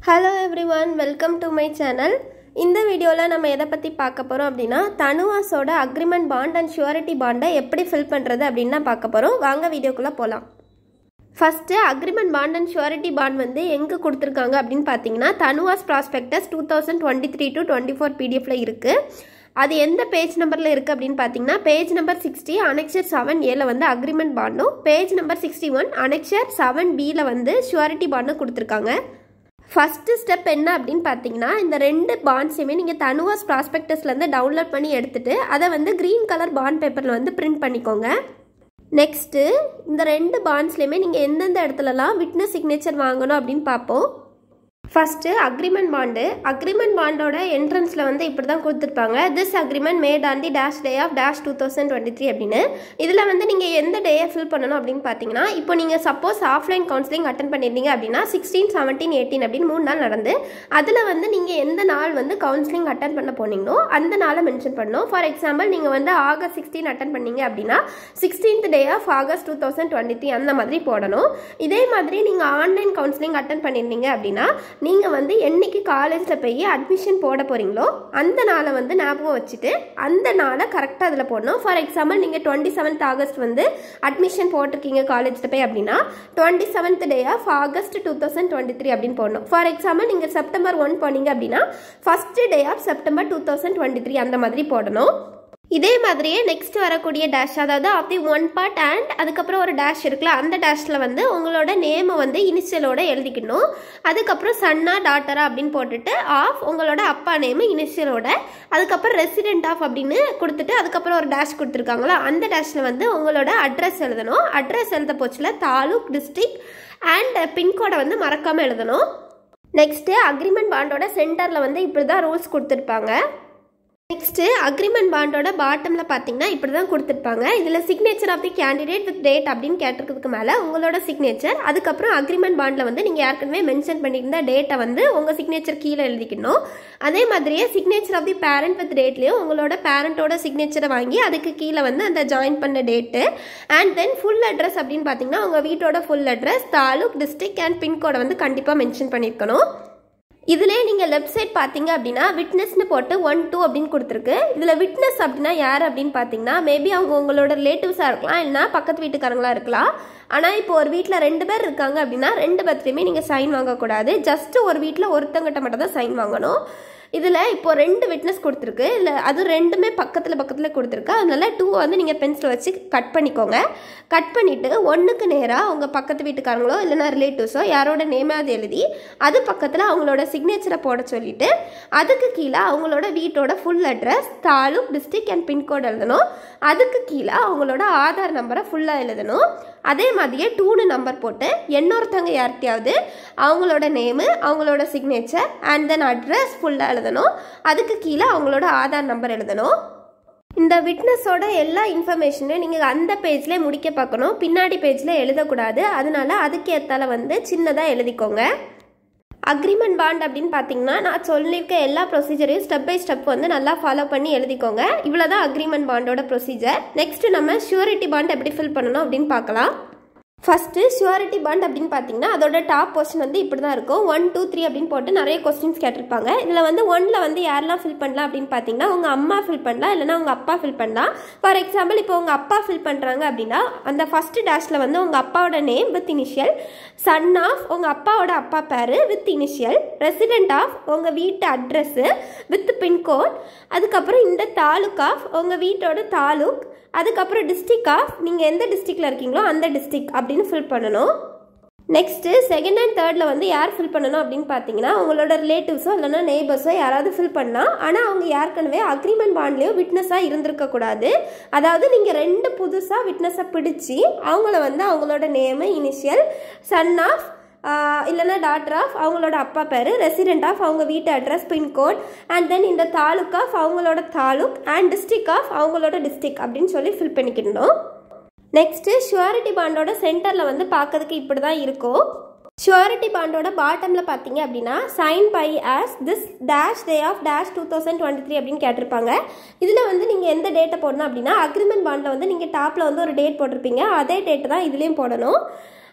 hello every one welcome to my channel இந்த வீடியோவில் நம்ம எதை பற்றி பார்க்க போகிறோம் அப்படின்னா தனுவாஸோட அக்ரிமெண்ட் பாண்ட் அண்ட் ஷுவரிட்டி பாண்டை எப்படி ஃபில் பண்ணுறது அப்படின்னு தான் பார்க்க போகிறோம் வாங்க வீடியோக்குள்ளே போகலாம் first agreement bond and surety bond வந்து எங்கே கொடுத்துருக்காங்க அப்படின்னு பார்த்தீங்கன்னா TANUVAS prospectus two thousand twenty three to twenty four பிடிஎஃப்ல இருக்குது அது எந்த பேஜ் நம்பரில் இருக்குது அப்படின்னு பார்த்தீங்கன்னா page number sixty annexure seven ஏல வந்து அக்ரிமெண்ட் பாண்டும் page number sixty one annexure seven பியில் வந்து ஷுவரிட்டி பாண்டும் கொடுத்துருக்காங்க ஃபஸ்ட்டு ஸ்டெப் என்ன அப்படின்னு பார்த்தீங்கன்னா இந்த ரெண்டு பாண்ட்ஸையுமே நீங்கள் தனுவாஸ் ப்ராஸ்பெக்டஸ்லேருந்து டவுன்லோட் பண்ணி எடுத்துட்டு அதை வந்து க்ரீன் கலர் பாண்ட் பேப்பரில் வந்து பிரிண்ட் பண்ணிக்கோங்க நெக்ஸ்ட்டு இந்த ரெண்டு பாண்ட்ஸ்லையுமே நீங்கள் எந்தெந்த இடத்துலலாம் விட்னஸ் சிக்னேச்சர் வாங்கணும் அப்படின்னு பார்ப்போம் ஃபஸ்ட்டு அக்ரிமெண்ட் பாண்டு அக்ரிமெண்ட் பாண்டோட என்ட்ரன்ஸில் வந்து இப்படி தான் கொடுத்துருப்பாங்க this agreement made on the dash day of dash two thousand twenty three அப்படின்னு இதில் வந்து நீங்கள் எந்த டேயை ஃபில் பண்ணணும் அப்படின்னு பார்த்தீங்கன்னா இப்போ நீங்கள் சப்போஸ் ஆஃப்லைன் கவுன்சிலிங் அட்டன் பண்ணியிருந்தீங்க அப்படின்னா சிக்ஸ்டீன் செவன்டீன் எயிட்டீன் அப்படின்னு மூணு நாள் நடந்து அதில் வந்து நீங்கள் எந்த நாள் வந்து கவுன்சிலிங் அட்டன் பண்ண போனீங்களோ அந்த நாளை மென்ஷன் பண்ணணும் ஃபார் எக்ஸாம்பிள் நீங்கள் வந்து ஆகஸ்ட் சிக்ஸ்டீன் அட்டன் பண்ணீங்க அப்படின்னா sixteenth day of August two thousand twenty three அந்த மாதிரி போடணும் இதே மாதிரி நீங்கள் ஆன்லைன் கவுன்சிலிங் அட்டன் பண்ணியிருந்தீங்க அப்படின்னா நீங்கள் வந்து என்னைக்கு காலேஜில் போய் அட்மிஷன் போட போகிறீங்களோ அந்த நாளை வந்து ஞாபகம் வச்சுட்டு அந்த நாளை கரெக்டாக அதில் போடணும் ஃபார் எக்ஸாம்பிள் நீங்கள் டுவெண்ட்டி செவன்த் ஆகஸ்ட் வந்து அட்மிஷன் போட்டிருக்கீங்க காலேஜில் போய் அப்படின்னா twenty seventh day of August two thousand twenty three அப்படின்னு போடணும் ஃபார் எக்ஸாம்பிள் நீங்கள் செப்டம்பர் ஒன் போனீங்க அப்படின்னா first day of September two thousand twenty three அந்த மாதிரி போடணும் இதே மாதிரியே நெக்ஸ்ட் வரக்கூடிய டேஷ் அதாவது of the one part and அதுக்கப்புறம் ஒரு டேஷ் இருக்குல்ல அந்த டேஷில் வந்து உங்களோட நேமை வந்து இனிஷியலோட எழுதிக்கணும் அதுக்கப்புறம் சன்னா டாட்டரா அப்படின்னு போட்டுட்டு ஆஃப் உங்களோட அப்பா நேமு இனிஷியலோட அதுக்கப்புறம் ரெசிடென்ட் ஆஃப் அப்படின்னு கொடுத்துட்டு அதுக்கப்புறம் ஒரு டேஷ் கொடுத்துருக்காங்களா அந்த டேஷில் வந்து உங்களோட அட்ரஸ் எழுதணும் அட்ரஸ் எழுத போச்சுல தாலுக் டிஸ்ட்ரிக்ட் அண்ட் பின்கோடை வந்து மறக்காமல் எழுதணும் நெக்ஸ்ட்டு அக்ரிமெண்ட் பாண்டோட சென்டரில் வந்து இப்படி தான் ரூல்ஸ் கொடுத்துருப்பாங்க நெக்ஸ்ட்டு அக்ரிமெண்ட் பாண்டோட பாட்டமில் பார்த்தீங்கன்னா இப்படி தான் கொடுத்துருப்பாங்க இதில் signature of the candidate with date அப்படின்னு கேட்டிருக்கிறதுக்கு மேலே உங்களோட சிக்னேச்சர் அதுக்கப்புறம் அக்ரிமெண்ட் பாண்டில் வந்து நீங்கள் ஏற்கனவே மென்ஷன் பண்ணியிருந்த டேட்டை வந்து உங்கள் சிக்னேச்சர் கீழே எழுதிக்கணும் அதே மாதிரியே signature of the parent with டேட்லேயும் உங்களோட பேரண்ட்டோட சிக்னேச்சரை வாங்கி அதுக்கு கீழே வந்து அந்த ஜாயின் பண்ண date and then full address அப்படின்னு பார்த்தீங்கன்னா உங்கள் வீட்டோட full address taluk district and பின்கோடை வந்து கண்டிப்பாக மென்ஷன் பண்ணியிருக்கணும் இதிலே நீங்கள் லெஃப்ட் சைட் பார்த்தீங்க அப்படின்னா விட்னஸ்னு போட்டு ஒன் டூ அப்படின்னு கொடுத்துருக்கு இதில் விட்னஸ் அப்படின்னா யார் அப்படின்னு பார்த்தீங்கன்னா மேபி அவங்க உங்களோட ரிலேட்டிவ்ஸாக இருக்கலாம் இல்லைனா பக்கத்து வீட்டுக்காரங்களா இருக்கலாம் ஆனால் இப்போ ஒரு வீட்டில் ரெண்டு பேர் இருக்காங்க அப்படின்னா ரெண்டு பேர்த்துலையுமே நீங்கள் சைன் வாங்கக்கூடாது ஜஸ்ட் ஒரு வீட்டில் ஒருத்தங்கிட்ட மட்டும் தான் சைன் வாங்கணும் இதில் இப்போ ரெண்டு விட்னஸ் கொடுத்துருக்கு இல்லை அது ரெண்டுமே பக்கத்தில் பக்கத்தில் கொடுத்துருக்கு அதனால டூ வந்து நீங்கள் பென்சில் வச்சு கட் பண்ணிக்கோங்க கட் பண்ணிவிட்டு ஒன்றுக்கு நேராக உங்கள் பக்கத்து வீட்டுக்காரங்களோ இல்லைனா ரிலேட்டிவ்ஸோ யாரோட நேமாவது எழுதி அது பக்கத்தில் அவங்களோட சிக்னேச்சரை போட சொல்லிவிட்டு அதுக்கு கீழே அவங்களோட வீட்டோட full address taluk district and pincode எழுதணும் அதுக்கு கீழே அவங்களோட ஆதார் நம்பரை ஃபுல்லாக எழுதணும் அதே மாதிரியே டூனு நம்பர் போட்டு இன்னொருத்தவங்க யார்கிட்டயாவது அவங்களோட நேமு அவங்களோட சிக்னேச்சர் அண்ட் தென் அட்ரஸ் ஃபுல்லாக எழுதணும் அதுக்கு கீழே அவங்களோட ஆதார் நம்பர் எழுதணும் இந்த விட்னஸோட எல்லா இன்ஃபர்மேஷனையும் நீங்கள் அந்த பேஜ்லேயே முடிக்க பார்க்கணும் பின்னாடி பேஜில் எழுதக்கூடாது அதனால அதுக்கு ஏற்றால வந்து சின்னதாக எழுதிக்கோங்க அக்ரிமெண்ட் பாண்ட் அப்படின்னு பார்த்தீங்கன்னா நான் சொல்லியிருக்க எல்லா ப்ரொசீஜரையும் ஸ்டெப் பை ஸ்டெப் வந்து நல்லா ஃபாலோ பண்ணி எழுதிக்கோங்க இவ்வளோ தான் அக்ரிமெண்ட் பாண்டோட ப்ரொசீஜர் நெக்ஸ்ட் நம்ம ஷூரிட்டி பாண்ட் எப்படி ஃபில் பண்ணணும் அப்படின்னு பார்க்கலாம் ஃபஸ்ட்டு ஷுவரிட்டி பாண்ட் அப்படின்னு பார்த்தீங்கன்னா அதோட டாப் போர்ஷன் வந்து இப்படி தான் இருக்கும் ஒன் டூ த்ரீ அப்படின்னு போட்டு நிறைய கொஸ்டின்ஸ் கேட்டிருப்பாங்க இதில் வந்து ஒன்ல வந்து யாரெல்லாம் ஃபில் பண்ணலாம் அப்படின்னு பார்த்தீங்கன்னா உங்கள் அம்மா ஃபில் பண்ணலாம் இல்லைனா உங்கள் அப்பா ஃபில் பண்ணலாம் ஃபார் எக்ஸாம்பிள் இப்போ உங்கள் அப்பா ஃபில் பண்ணுறாங்க அப்படின்னா அந்த ஃபஸ்ட்டு டேஷில் வந்து உங்கள் அப்பாவோட name with initial son of உங்கள் அப்பாவோட அப்பா bear with initial resident of உங்கள் வீட்டு அட்ரஸ்ஸு வித் பின்கோட் அதுக்கப்புறம் இந்த தாலுக் ஆஃப் உங்கள் வீட்டோட தாலுக் அதுக்கப்புறம் டிஸ்ட்ரிக் ஆஃப் நீங்கள் எந்த டிஸ்ட்ரிக்டில் இருக்கீங்களோ அந்த டிஸ்ட்ரிக் அப்படின்னு ஃபில் பண்ணணும் நெக்ஸ்ட்டு செகண்ட் அண்ட் தேர்டில் வந்து யார் ஃபில் பண்ணணும் அப்படின்னு பார்த்தீங்கன்னா உங்களோட ரிலேட்டிவ்ஸோ இல்லைனா நெய்பர்ஸோ யாராவது ஃபில் பண்ணலாம் ஆனால் அவங்க ஏற்கனவே அக்ரிமெண்ட் பாண்ட்லேயோ விட்னஸாக இருந்திருக்கக்கூடாது அதாவது நீங்கள் ரெண்டு புதுசாக விட்னஸை பிடிச்சி அவங்கள வந்து அவங்களோட நேமு இனிஷியல் சன் ஆஃப் இல்லைனா டாக்டர் ஆஃப் அவங்களோட அப்பா பேர் ரெசிடென்ட் ஆஃப் அவங்க வீட்டு அட்ரஸ் பின்கோட் அண்ட் தென் இந்த தாலுக் ஆஃப் அவங்களோட தாலுக் அண்ட் டிஸ்ட்ரிக் ஆஃப் அவங்களோட டிஸ்ட்ரிக் அப்படின்னு சொல்லி ஃபில் பண்ணிக்கிடணும் நெக்ஸ்ட்டு ஷுவாரிட்டி பாண்டோட சென்டரில் வந்து பார்க்கறதுக்கு இப்படி தான் இருக்கும் ஷுவாரிட்டி பாண்டோட பாட்டமில் பார்த்தீங்க அப்படின்னா sign by as this dash day of dash two thousand twenty three அப்படின்னு கேட்டிருப்பாங்க இதில் வந்து நீங்கள் எந்த டேட்டை போடணும் அப்படின்னா அக்ரிமெண்ட் பாண்டில் வந்து நீங்கள் டாப்பில் வந்து ஒரு டேட் போட்டிருப்பீங்க அதே டேட்டு தான் இதுலேயும் போடணும்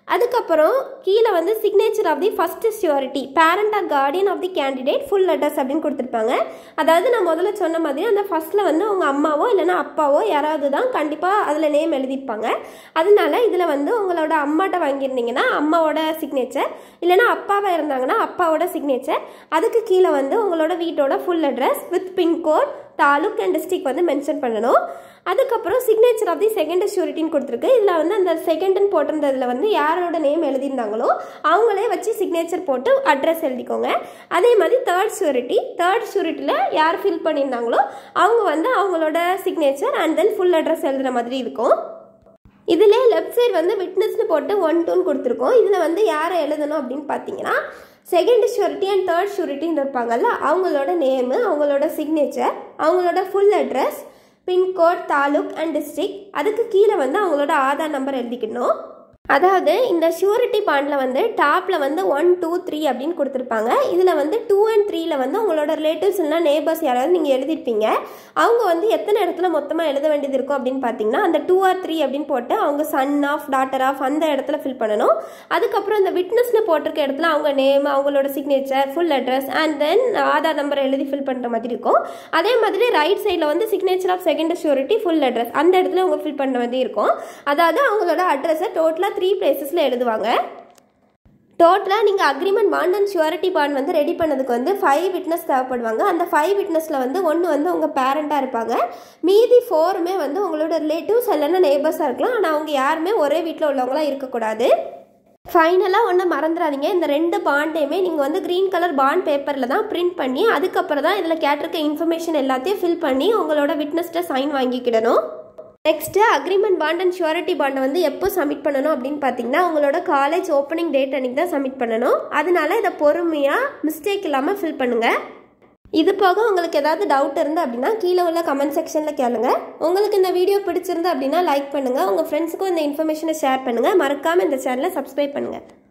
அதுக்கப்புறம் கீழே வந்து signature of the first surety parent or guardian of the candidate full address அப்படின்னு கொடுத்துருப்பாங்க அதாவது நான் முதல்ல சொன்ன மாதிரி அந்த ஃபர்ஸ்ட்டில் வந்து உங்கள் அம்மாவோ இல்லைன்னா அப்பாவோ யாராவது தான் கண்டிப்பாக அதில் நேம் எழுதியிருப்பாங்க அதனால இதில் வந்து உங்களோட அம்மாட்ட வாங்கியிருந்தீங்கன்னா அம்மாவோட சிக்னேச்சர் இல்லைன்னா அப்பாவா இருந்தாங்கன்னா அப்பாவோட சிக்னேச்சர் அதுக்கு கீழே வந்து உங்களோட வீட்டோட full address with pincode taluk and district வந்து மென்ஷன் பண்ணணும் அதுக்கப்புறம் சிக்னேச்சர் ஆஃப் தி செகண்ட் ஷூரிட்டின்னு கொடுத்துருக்கு இதில் வந்து அந்த செகண்ட்னு போட்டிருந்ததில் வந்து யாரோட நேம் எழுதியிருந்தாங்களோ அவங்களே வச்சு சிக்னேச்சர் போட்டு அட்ரஸ் எழுதிக்கோங்க அதே மாதிரி தேர்ட் ஷூரிட்டி தேர்ட் ஷூரிட்டியில் யார் ஃபில் பண்ணியிருந்தாங்களோ அவங்க வந்து அவங்களோட signature and then full address எழுதுகிற மாதிரி இருக்கும் இதிலே லெஃப்ட் சைடு வந்து விட்னஸ்னு போட்டு ஒன் டூன்னு கொடுத்துருக்கோம் இதில் வந்து யாரை எழுதணும் அப்படின்னு பார்த்தீங்கன்னா செகண்ட் ஷூரிட்டி அண்ட் தேர்ட் ஷூரிட்டின்னு இருப்பாங்கல்ல அவங்களோட நேமு அவங்களோட சிக்னேச்சர் அவங்களோட full address pincode taluk and district அதுக்கு கீழே வந்து அவங்களோட ஆதார் நம்பர் எழுதிக்கணும் அதாவது இந்த ஷூரிட்டி பாண்டில் வந்து டாப்பில் வந்து ஒன் டூ த்ரீ அப்படின்னு கொடுத்துருப்பாங்க இதில் வந்து டூ அண்ட் த்ரீல வந்து உங்களோட ரிலேட்டிவ்ஸ் இல்லைனா நேபர்ஸ் யாராவது நீங்கள் எழுதிருப்பீங்க அவங்க வந்து எத்தனை இடத்துல மொத்தமாக எழுத வேண்டியது இருக்கும் அப்படின்னு பார்த்தீங்கன்னா அந்த டூ ஆர் த்ரீ அப்படின்னு போட்டு அவங்க சன் ஆஃப் டாட்டர் ஆஃப் அந்த இடத்துல ஃபில் பண்ணணும் அதுக்கப்புறம் இந்த விட்னஸ்னு போட்டிருக்க இடத்துல அவங்க நேம் அவங்களோட signature full address and then Aadhaar number எழுதி ஃபில் பண்ணுற மாதிரி இருக்கும் அதே மாதிரி ரைட் சைடில் வந்து signature of second surety full address அந்த இடத்துல அவங்க ஃபில் பண்ண மாதிரி இருக்கும் அதாவது அவங்களோட அட்ரஸை டோட்டலாக த்ரீ பிளேசஸில் எழுதுவாங்க டோட்டலாக நீங்கள் agreement bond and surety bond வந்து ரெடி பண்ணதுக்கு வந்து ஃபைவ் விட்னஸ் தேவைப்படுவாங்க அந்த ஃபைவ் விட்னஸில் வந்து ஒன்று வந்து உங்கள் பேரண்ட்டாக இருப்பாங்க மீதி ஃபோருமே வந்து உங்களோட ரிலேட்டிவ்ஸ் இல்லைன்னா நெய்பர்ஸாக இருக்கலாம் ஆனால் அவங்க யாருமே ஒரே வீட்டில் உள்ளவங்களாம் இருக்கக்கூடாது ஃபைனலாக ஒன்று மறந்துடாதீங்க இந்த ரெண்டு பாண்டையுமே நீங்கள் வந்து க்ரீன் கலர் பாண்ட் பேப்பரில் தான் பிரிண்ட் பண்ணி அதுக்கப்புறம் தான் இதில் கேட்டிருக்க இன்ஃபர்மேஷன் எல்லாத்தையும் ஃபில் பண்ணி உங்களோட விட்னஸ்ட்டை சைன் வாங்கிக்கிடணும் next agreement bond and surety பாண்டை வந்து எப்போ சப்மிட் பண்ணணும் அப்படின்னு பார்த்தீங்கன்னா உங்களோட காலேஜ் ஓப்பனிங் டேட் அன்றைக்கி தான் சப்மிட் பண்ணணும் அதனால இதை பொறுமையாக மிஸ்டேக் இல்லாமல் ஃபில் பண்ணுங்கள் இது போக உங்களுக்கு ஏதாவது டவுட் இருந்து அப்படின்னா கீழே உள்ள கமெண்ட் செக்ஷனில் கேளுங்க உங்களுக்கு இந்த வீடியோ பிடிச்சிருந்து அப்படின்னா லைக் பண்ணுங்கள் உங்கள் ஃப்ரெண்ட்ஸுக்கும் இந்த இன்ஃபர்மேஷனை ஷேர் பண்ணுங்கள் மறக்காமல் இந்த சேனலை சப்ஸ்கிரைப் பண்ணுங்கள்